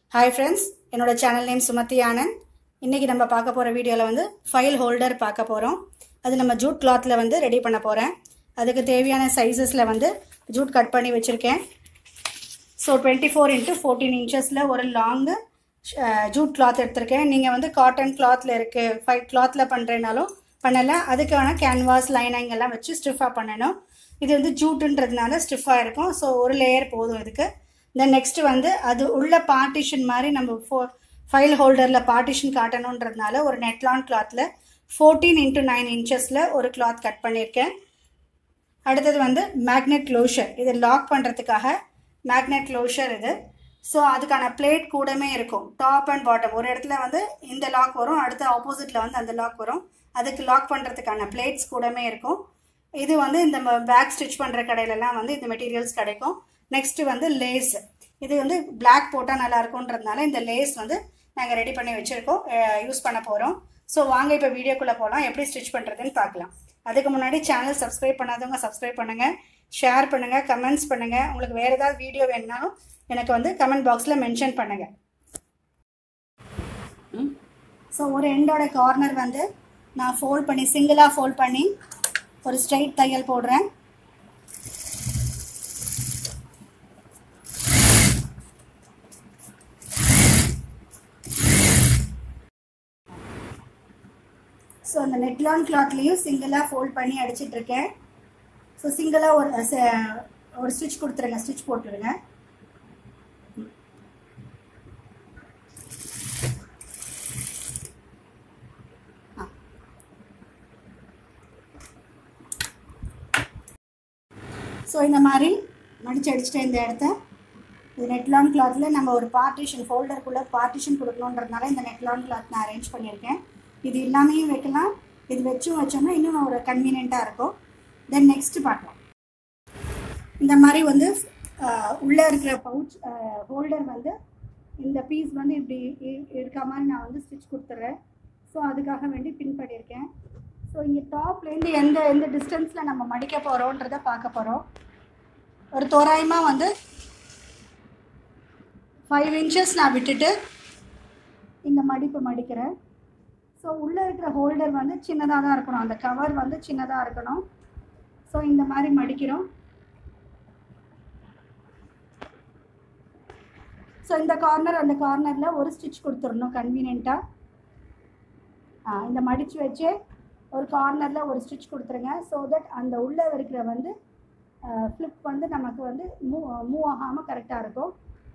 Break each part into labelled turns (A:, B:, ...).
A: hi friends என்னோட channel name Sumathi Anand இன்றைக்கி நம்ம பார்க்க போகிற வீடியோவில் வந்து ஃபைல் ஹோல்டர் பார்க்க போகிறோம் அது நம்ம ஜூட் கிளாத்தில் வந்து ரெடி பண்ண போகிறேன் அதுக்கு தேவையான சைஸஸில் வந்து ஜூட் கட் பண்ணி வச்சுருக்கேன் so twenty four into fourteen இன்ச்சஸில் ஒரு லாங்கு ஜூட் கிளாத் எடுத்திருக்கேன் நீங்கள் வந்து காட்டன் கிளாத்தில் இருக்குது ஃபைவ் கிளாத்தில் பண்ணுறேனாலும் பண்ணலை அதுக்கான கேன்வாஸ் லைனிங் எல்லாம் வச்சு ஸ்டிஃபாக பண்ணணும் இது வந்து ஜூட்டுன்றதுனால ஸ்டிஃபாக இருக்கும் ஸோ ஒரு லேயர் போதும் இதுக்கு தென் நெக்ஸ்ட் வந்து அது உள்ள பார்ட்டிஷன் மாதிரி நம்ம ஃபோ ஃபைல் ஹோல்டரில் பார்ட்டிஷன் காட்டணுன்றதுனால ஒரு நெட்லான் கிளாத்தில் ஃபோர்டீன் இன்ட்டு நைன் இன்ச்சஸில் ஒரு கிளாத் கட் பண்ணியிருக்கேன் அடுத்தது வந்து மேக்னெட் க்ளோஷர் இது லாக் பண்ணுறதுக்காக மேக்னெட் க்ளோஷர் இது ஸோ அதுக்கான பிளேட் கூடமே இருக்கும் டாப் அண்ட் பாட்டம் ஒரு இடத்துல வந்து இந்த லாக் வரும் அடுத்த ஆப்போசிட்டில் வந்து அந்த லாக் வரும் அதுக்கு லாக் பண்ணுறதுக்கான பிளேட்ஸ் கூடமே இருக்கும் இது வந்து இந்த பேக் ஸ்டிச் பண்ணுற கடையிலலாம் வந்து இந்த மெட்டீரியல்ஸ் கிடைக்கும் நெக்ஸ்ட்டு வந்து லேஸ் இது வந்து பிளாக் போட்டால் நல்லா இருக்கும்ன்றதுனால இந்த லேஸ் வந்து நாங்கள் ரெடி பண்ணி வச்சுருக்கோம் யூஸ் பண்ண போகிறோம் ஸோ வாங்க இப்போ வீடியோக்குள்ளே போகலாம் எப்படி ஸ்டிச் பண்ணுறதுன்னு பார்க்கலாம் அதுக்கு முன்னாடி சேனல் சப்ஸ்கிரைப் பண்ணாதவங்க சப்ஸ்கிரைப் பண்ணுங்கள் ஷேர் பண்ணுங்கள் கமெண்ட்ஸ் பண்ணுங்கள் உங்களுக்கு வேறு ஏதாவது வீடியோ வேணுனாலும் எனக்கு வந்து கமெண்ட் பாக்ஸில் மென்ஷன் பண்ணுங்கள் ஸோ ஒரு எண்டோட கார்னர் வந்து நான் ஃபோல்ட் பண்ணி சிங்கிளாக ஃபோல்ட் பண்ணி ஒரு ஸ்ட்ரைட் தையல் போடுறேன் ஸோ அந்த நெட்லான் கிளாத்லேயும் சிங்கிளாக ஃபோல்ட் பண்ணி அடிச்சிட்ருக்கேன் ஸோ சிங்கிளாக ஒரு ஒரு ஸ்டிச் கொடுத்துருங்க ஸ்டிச் போட்டுருங்க ஸோ இந்த மாதிரி மடிச்சு அடிச்சுட்டேன் இந்த இடத்த இது நெட்லான் கிளாத்தில் நம்ம ஒரு பார்ட்டிஷன் ஃபோல்டருக்குள்ளே பார்ட்டிஷன் கொடுக்கணுன்றதுனால இந்த நெட்லான் கிளாத் நான் அரேஞ்ச் பண்ணியிருக்கேன் இது இல்லாமையும் வைக்கலாம் இது வச்சும் வச்சோம்னா இன்னும் ஒரு கன்வீனியண்ட்டாக இருக்கும் தென் நெக்ஸ்ட்டு பார்க்கலாம் இந்த மாதிரி வந்து உள்ளே இருக்கிற பவுச் ஹோல்டர் வந்து இந்த பீஸ் வந்து இப்படி இருக்க மாதிரி நான் வந்து ஸ்டிச் கொடுத்துட்றேன் ஸோ அதுக்காக வேண்டி பின் பண்ணியிருக்கேன் ஸோ இங்கே டாப்லேருந்து எந்த எந்த டிஸ்டன்ஸில் நம்ம மடிக்க போகிறோன்றதை பார்க்க போகிறோம் ஒரு தோராயமாக வந்து ஃபைவ் இன்ச்சஸ் நான் விட்டுட்டு இந்த மடிப்பு மடிக்கிறேன் ஸோ உள்ளே இருக்கிற ஹோல்டர் வந்து சின்னதாக தான் இருக்கணும் அந்த கவர் வந்து சின்னதாக இருக்கணும் ஸோ இந்த மாதிரி மடிக்கிறோம் ஸோ இந்த கார்னர் அந்த கார்னரில் ஒரு ஸ்டிச் கொடுத்துடணும் கன்வீனியண்ட்டாக இந்த மடித்து வச்சு ஒரு கார்னரில் ஒரு ஸ்டிச் கொடுத்துருங்க ஸோ தட் அந்த உள்ளே இருக்கிற வந்து ஃப்ளிப் வந்து நமக்கு வந்து மூவ் மூவ் ஆகாமல் கரெக்டாக இருக்கும்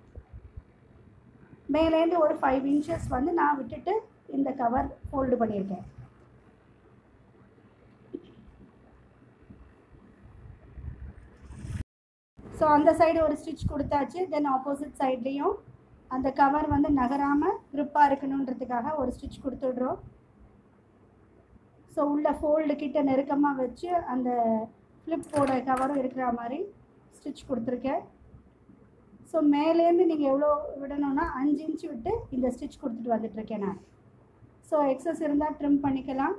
A: மேலேருந்து ஒரு ஃபைவ் இன்ச்சஸ் வந்து நான் விட்டுட்டு இந்த கவர் ஃபோல்டு பண்ணியிருக்கேன் ஸோ அந்த சைடு ஒரு ஸ்டிச் கொடுத்தாச்சு தென் ஆப்போசிட் சைட்லேயும் அந்த கவர் வந்து நகராமல் க்ரிப்பாக இருக்கணுன்றதுக்காக ஒரு ஸ்டிச் கொடுத்துடுறோம் ஸோ உள்ள ஃபோல்டு கிட்ட நெருக்கமாக வச்சு அந்த ஃப்ளிப்போட கவரும் இருக்கிற மாதிரி ஸ்டிச் கொடுத்துருக்கேன் ஸோ மேலேருந்து நீங்கள் எவ்வளோ விடணும்னா அஞ்சு இன்ச்சு விட்டு இந்த ஸ்டிச் கொடுத்துட்டு வந்துட்டுருக்கேன் நான் ஸோ எக்ஸஸ் இருந்தால் ட்ரிம் பண்ணிக்கலாம்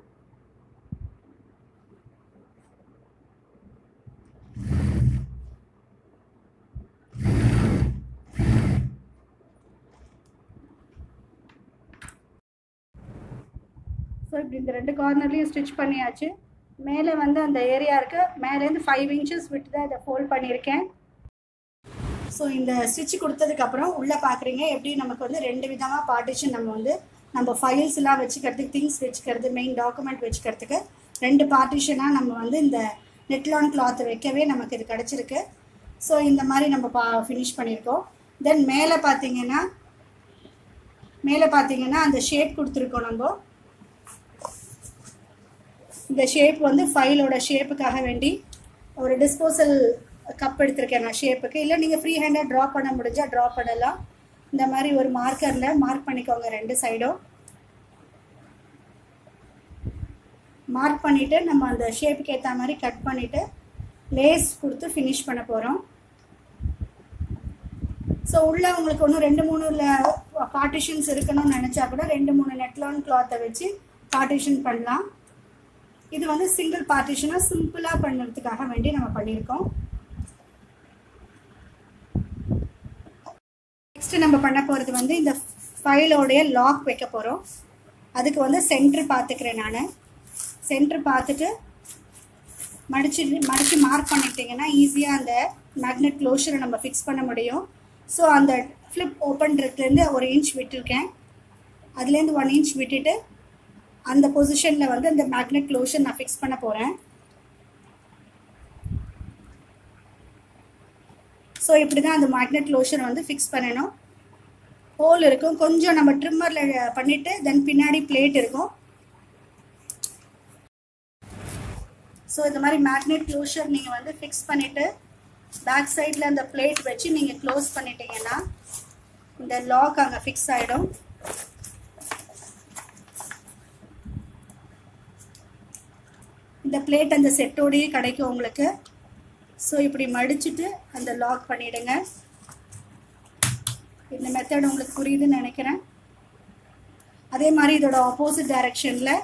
A: ஸோ இப்படி இந்த ரெண்டு கார்னர்லேயும் ஸ்டிச் பண்ணியாச்சு மேலே வந்து அந்த ஏரியா இருக்குது மேலேருந்து ஃபைவ் இன்ச்சஸ் விட்டு தான் இதை ஃபோல்ட் பண்ணியிருக்கேன் ஸோ இந்த ஸ்டிச் கொடுத்ததுக்கப்புறம் உள்ளே பார்க்குறீங்க எப்படி நமக்கு வந்து ரெண்டு விதமாக பார்ட்டிஷன் நம்ம வந்து நம்ம ஃபைல்ஸ் எல்லாம் வச்சுக்கிறதுக்கு திங்ஸ் வச்சுக்கிறது மெயின் டாக்குமெண்ட் வச்சுக்கிறதுக்கு ரெண்டு பார்ட்டிஷனாக நம்ம வந்து இந்த நெட்லான் கிளாத் வைக்கவே நமக்கு இது கிடச்சிருக்கு ஸோ இந்த மாதிரி நம்ம பா ஃபினிஷ் பண்ணியிருக்கோம் தென் மேலே பார்த்தீங்கன்னா மேலே பார்த்தீங்கன்னா அந்த ஷேப் கொடுத்துருக்கோம் நம்ம இந்த ஷேப் வந்து ஃபைலோட ஷேப்புக்காக வேண்டி ஒரு டிஸ்போசல் கப் எடுத்திருக்கேன் நான் ஷேப்புக்கு இல்லை நீங்கள் ஃப்ரீ ஹேண்டாக ட்ரா பண்ண முடிஞ்சால் ட்ரா பண்ணலாம் இந்த மாதிரி ஒரு மார்க்கரில் மார்க் பண்ணிக்கோங்க ரெண்டு சைடும் மார்க் பண்ணிவிட்டு நம்ம அந்த ஷேப்புக்கு ஏற்ற மாதிரி கட் பண்ணிவிட்டு லேஸ் கொடுத்து ஃபினிஷ் பண்ண போகிறோம் ஸோ உள்ளே உங்களுக்கு ஒன்றும் ரெண்டு மூணு பார்ட்டிஷன்ஸ் இருக்கணும்னு நினச்சா கூட ரெண்டு மூணு நெட்லான் கிளாத்தை வச்சு பார்ட்டிஷன் பண்ணலாம் இது வந்து சிங்கிள் பார்ட்டிஷனாக சிம்பிளாக பண்ணுறதுக்காக வேண்டி நம்ம பண்ணியிருக்கோம் நெக்ஸ்ட் நம்ம பண்ண போகிறது வந்து இந்த ஃபைலோடைய லாக் வைக்க போகிறோம் அதுக்கு வந்து சென்டர் பார்த்துக்கிறேன் நான் சென்டர் பார்த்துட்டு மடிச்சு மடித்து மார்க் பண்ணிட்டீங்கன்னா ஈஸியாக அந்த மேக்னெட் க்ளோஷரை நம்ம ஃபிக்ஸ் பண்ண முடியும் ஸோ அந்த ஃப்ளிப் ஓப்பன்றதுலேருந்து ஒரு இன்ச் விட்டுருக்கேன் அதுலேருந்து ஒன் இன்ச் விட்டுட்டு அந்த பொசிஷனில் வந்து அந்த மேக்னெட் க்ளோஷர் நான் ஃபிக்ஸ் பண்ண போகிறேன் ஸோ இப்படி தான் அந்த மேக்னெட் க்ளோஷர் வந்து ஃபிக்ஸ் பண்ணணும் ஹோல் இருக்கும் கொஞ்சம் நம்ம ட்ரிம்மரில் பண்ணிவிட்டு தென் பின்னாடி பிளேட் இருக்கும் ஸோ இந்த மாதிரி மேக்னெட் க்ளோஷர் நீங்கள் வந்து ஃபிக்ஸ் பண்ணிவிட்டு பேக் சைடில் அந்த பிளேட் வச்சு நீங்கள் க்ளோஸ் பண்ணிட்டீங்கன்னா இந்த லாக் அங்கே ஃபிக்ஸ் ஆகிடும் இந்த பிளேட் அந்த செட்டோடையே கிடைக்கும் உங்களுக்கு ஸோ இப்படி மடிச்சுட்டு அந்த லாக் பண்ணிவிடுங்க இந்த மெத்தட் உங்களுக்கு புரியுதுன்னு நினைக்கிறேன் அதே மாதிரி இதோட ஆப்போசிட் டைரக்ஷனில்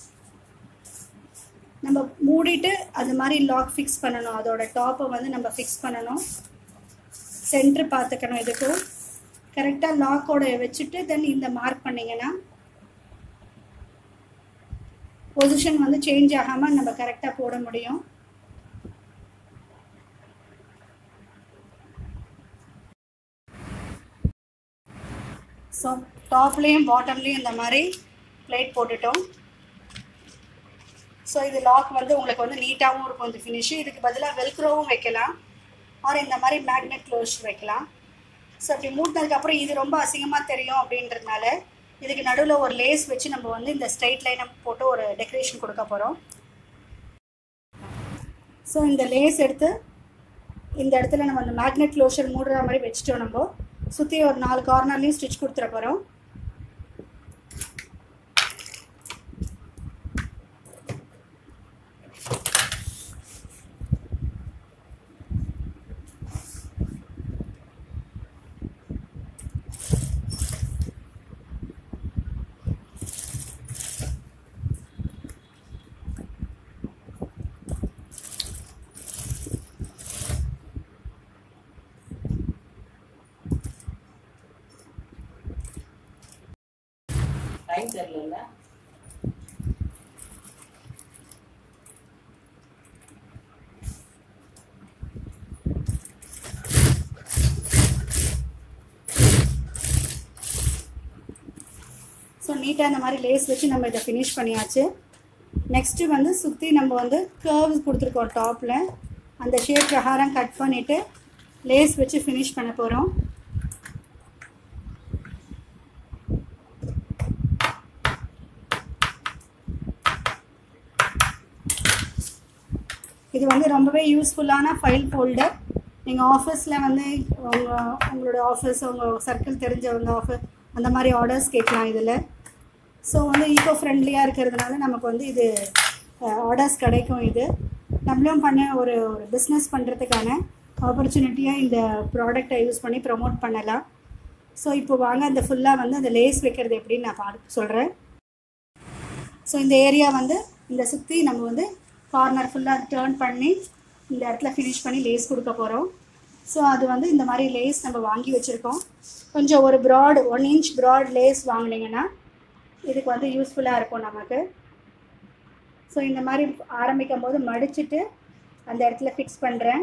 A: நம்ம மூடிட்டு அது மாதிரி லாக் ஃபிக்ஸ் பண்ணணும் அதோட டாப்பை வந்து நம்ம ஃபிக்ஸ் பண்ணணும் சென்டர் பார்த்துக்கணும் இதுக்கும் கரெக்டாக லாக்கோட வச்சுட்டு தென் இந்த மார்க் பண்ணிங்கன்னா பொசிஷன் வந்து சேஞ்ச் ஆகாமல் நம்ம கரெக்டாக போட முடியும் ஸோ டாப்லேயும் பாட்டம்லேயும் இந்த மாதிரி பிளேட் போட்டுட்டோம் ஸோ இது லாக் வந்து உங்களுக்கு வந்து நீட்டாகவும் இருக்கும் இந்த ஃபினிஷு இதுக்கு பதிலாக வெல்க்ரோவும் வைக்கலாம் ஆர் இந்த மாதிரி மேக்னெட் க்ளோஸ் வைக்கலாம் ஸோ அப்படி மூட்டினதுக்கப்புறம் இது ரொம்ப அசிங்கமாக தெரியும் அப்படின்றதுனால இதுக்கு நடுவில் ஒரு லேஸ் வச்சு நம்ம வந்து இந்த ஸ்ட்ரைட் லைனை போட்டு ஒரு டெக்கரேஷன் கொடுக்க போகிறோம் ஸோ இந்த லேஸ் எடுத்து இந்த இடத்துல நம்ம அந்த மேக்னெட் க்ளோஷர் மூடுற மாதிரி வச்சுட்டோம் நம்ம சுற்றி ஒரு நாலு கார்னர்லேயும் ஸ்டிச் கொடுத்துட போகிறோம்
B: டைம் தெரியல
A: ஸோ நீட்டாக இந்த மாதிரி லேஸ் வச்சு நம்ம இதை ஃபினிஷ் பண்ணியாச்சு நெக்ஸ்ட்டு வந்து சுற்றி நம்ம வந்து கர்வ் கொடுத்துருக்கோம் டாப்பில் அந்த ஷேப் பிரகாரம் கட் பண்ணிவிட்டு லேஸ் வச்சு ஃபினிஷ் பண்ண போகிறோம் இது வந்து ரொம்பவே யூஸ்ஃபுல்லான ஃபைல் ஃபோல்டர் நீங்கள் ஆஃபீஸில் வந்து உங்கள் உங்களோட ஆஃபீஸ் உங்கள் சர்க்கிள் தெரிஞ்சவங்க ஆஃபீஸ் அந்த மாதிரி ஆர்டர்ஸ் கேட்கலாம் இதில் ஸோ வந்து ஈகோ ஃப்ரெண்ட்லியாக இருக்கிறதுனால நமக்கு வந்து இது ஆர்டர்ஸ் கிடைக்கும் இது நம்மளும் பண்ண ஒரு ஒரு பிஸ்னஸ் பண்ணுறதுக்கான ஆப்பர்ச்சுனிட்டியாக இந்த ப்ராடக்டை யூஸ் பண்ணி ப்ரொமோட் பண்ணலாம் ஸோ இப்போ வாங்க அந்த ஃபுல்லாக வந்து அந்த லேஸ் வைக்கிறது எப்படின்னு நான் பார்த்து சொல்கிறேன் ஸோ இந்த ஏரியா வந்து இந்த சுற்றி நம்ம வந்து கார்னர் ஃபுல்லாக டேர்ன் பண்ணி இந்த இடத்துல ஃபினிஷ் பண்ணி லேஸ் கொடுக்க போகிறோம் ஸோ அது வந்து இந்த மாதிரி லேஸ் நம்ம வாங்கி வச்சுருக்கோம் கொஞ்சம் ஒரு broad one inch broad lace வாங்கினீங்கன்னா இதுக்கு வந்து யூஸ்ஃபுல்லாக இருக்கும் நமக்கு ஸோ இந்த மாதிரி ஆரம்பிக்கும் போது மடிச்சுட்டு அந்த இடத்துல ஃபிக்ஸ் பண்ணுறேன்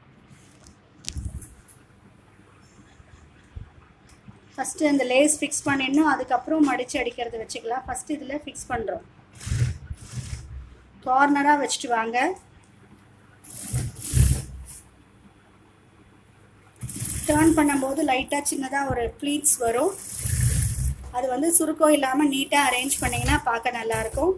A: ஃபஸ்ட்டு அந்த லேஸ் ஃபிக்ஸ் பண்ணிடணும் அதுக்கப்புறம் மடித்து அடிக்கிறது வச்சுக்கலாம் ஃபஸ்ட்டு இதில் ஃபிக்ஸ் பண்ணுறோம் கார்னராக வச்சுட்டு வாங்க டேர்ன் பண்ணும்போது லைட்டாக சின்னதாக ஒரு ப்ளீட்ஸ் வரும் அது வந்து சுருக்கம் இல்லாமல் நீட்டாக அரேஞ்ச் பண்ணிங்கன்னா பார்க்க நல்லாயிருக்கும்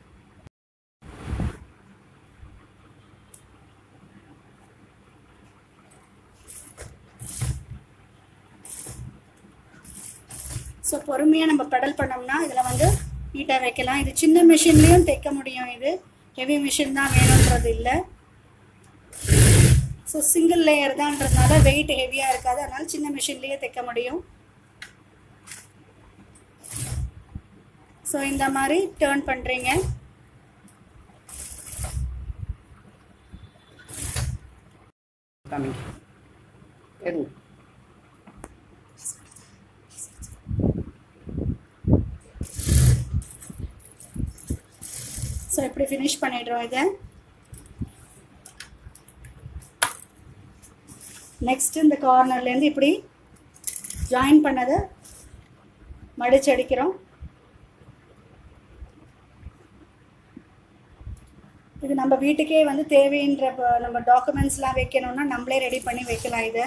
A: ஸோ பொறுமையாக நம்ம பெடல் பண்ணோம்னா இதில் வந்து நீட்டாக வைக்கலாம் இது சின்ன மிஷின்லேயும் தைக்க முடியும் இது ஹெவி மிஷின் தான் வேணுன்றது இல்லை ஸோ சிங்கிள் லேயர் தான்றதுனால வெயிட் ஹெவியாக இருக்காது அதனால சின்ன மிஷின்லேயே தைக்க முடியும் ஸோ இந்த மாதிரி டேர்ன் பண்ணுறீங்க
B: கம்மிங் எடுங்க
A: இப்படி ஃபினிஷ் பண்ணிடுறோம் இதை நெக்ஸ்ட் இந்த கார்னர்லேருந்து இப்படி ஜாயின் பண்ணதை மடிச்சு அடிக்கிறோம் இது நம்ம வீட்டுக்கே வந்து தேவைன்ற ப- நம்ம டாக்குமெண்ட்ஸ்லாம் வைக்கணும்னா நம்மளே ரெடி பண்ணி வைக்கலாம் இதை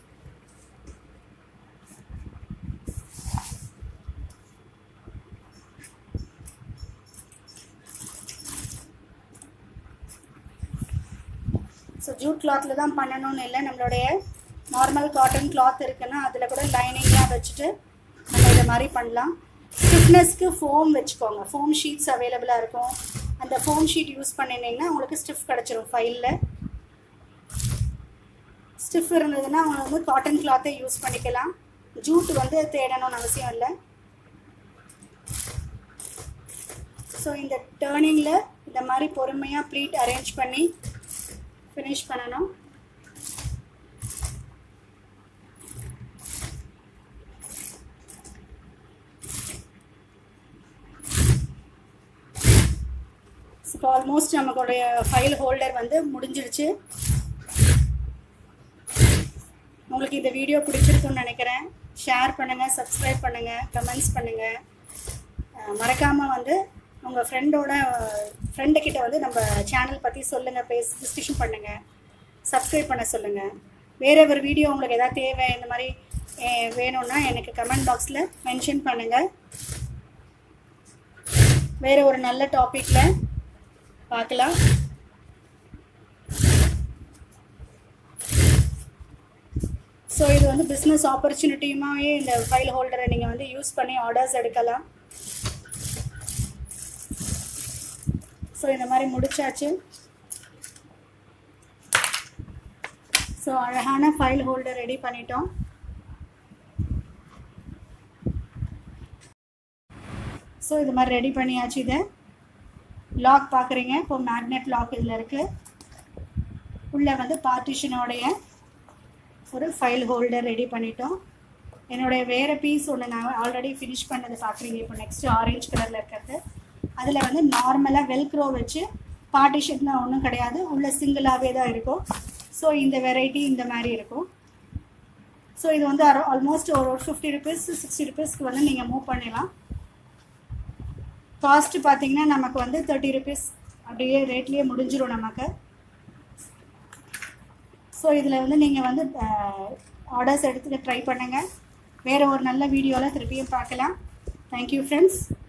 A: ஸோ ஜூட் கிளாத்தில் தான் பண்ணணும்னு இல்லை நம்மளுடைய நார்மல் காட்டன் கிளாத் இருக்குன்னா அதில் கூட லைனிங்லாம் வச்சுட்டு நம்ம இதை மாதிரி பண்ணலாம் ஸ்டிஃப்னஸ்க்கு ஃபோம் வச்சுக்கோங்க ஃபோம் ஷீட்ஸ் அவைலபிளாக இருக்கும் அந்த ஃபோம் ஷீட் யூஸ் பண்ணினீங்கன்னா உங்களுக்கு ஸ்டிஃப் கிடச்சிரும் ஃபைலில் ஸ்டிஃப் இருந்ததுன்னா அவங்க வந்து காட்டன் கிளாத்தை யூஸ் பண்ணிக்கலாம் ஜூட் வந்து தேடணும்னு அவசியம் இல்லை ஸோ இந்த டேர்னிங்கில் இந்த மாதிரி பொறுமையாக ப்ளீட் அரேஞ்ச் பண்ணி ஃபினிஷ் பண்ணணும் இப்போ ஆல்மோஸ்ட் நமக்குடைய ஃபைல் ஹோல்டர் வந்து முடிஞ்சிருச்சு உங்களுக்கு இந்த வீடியோ பிடிச்சிருக்குன்னு நினைக்கிறேன் ஷேர் பண்ணுங்கள் சப்ஸ்கிரைப் பண்ணுங்கள் கமெண்ட்ஸ் பண்ணுங்கள் மறக்காமல் வந்து உங்கள் ஃப்ரெண்டோட ஃப்ரெண்டுக்கிட்ட வந்து நம்ம சேனல் பற்றி சொல்லுங்கள் பேச டிஸ்கஷன் பண்ணுங்கள் சப்ஸ்கிரைப் பண்ண சொல்லுங்கள் வேறு ஒரு வீடியோ உங்களுக்கு எதாவது தேவை இந்த மாதிரி அஹ், வேணும்னா எனக்கு கமெண்ட் பாக்ஸில் மென்ஷன் பண்ணுங்கள் வேறு ஒரு நல்ல டாப்பிக்கில் பார்க்கலாம் ஸோ இது வந்து பிஸ்னஸ் ஆப்பர்ச்சுனிட்டியுமாவே இந்த ஃபைல் ஹோல்டரை நீங்கள் வந்து யூஸ் பண்ணி ஆர்டர்ஸ் எடுக்கலாம் ஸோ இந்த மாதிரி முடிச்சாச்சு ஸோ அழகான ஃபைல் ஹோல்டர் ரெடி பண்ணிட்டோம் ஸோ இது மாதிரி ரெடி பண்ணியாச்சு இதை லாக் பார்க்குறீங்க இப்போ மேக்னெட் லாக் இதில் இருக்குது உள்ளே வந்து பார்ட்டிஷனோடைய ஒரு ஃபைல் ஹோல்டர் ரெடி பண்ணிட்டோம் என்னுடைய வேறு பீஸ் ஒன்று நான் ஆல்ரெடி ஃபினிஷ் பண்ணது பார்க்குறீங்க இப்போ நெக்ஸ்ட்டு ஆரஞ்சு கலரில் இருக்கிறது அதில் வந்து நார்மலாக வெல்க்ரோ வச்சு பார்ட்டிஷன்லாம் ஒன்றும் கிடையாது உள்ள சிங்கிளாகவே தான் இருக்கும் ஸோ இந்த வெரைட்டி இந்த மாதிரி இருக்கும் ஸோ இது வந்து ஆல்மோஸ்ட் ஒரு ஃபிஃப்டி ருபீஸ் சிக்ஸ்டி ருபீஸ்க்கு வந்து நீங்கள் மூவ் பண்ணிடலாம் காஸ்ட்டு பார்த்தீங்கன்னா நமக்கு வந்து தேர்ட்டி ருபீஸ் அப்படியே ரேட்லேயே முடிஞ்சிரும் நமக்கு ஸோ இதில் வந்து நீங்கள் வந்து ஆர்டர்ஸ் எடுத்துக்க ட்ரை பண்ணுங்கள் வேறு ஒரு நல்ல வீடியோவில் திருப்பியும் பார்க்கலாம் தேங்க்யூ ஃப்ரெண்ட்ஸ்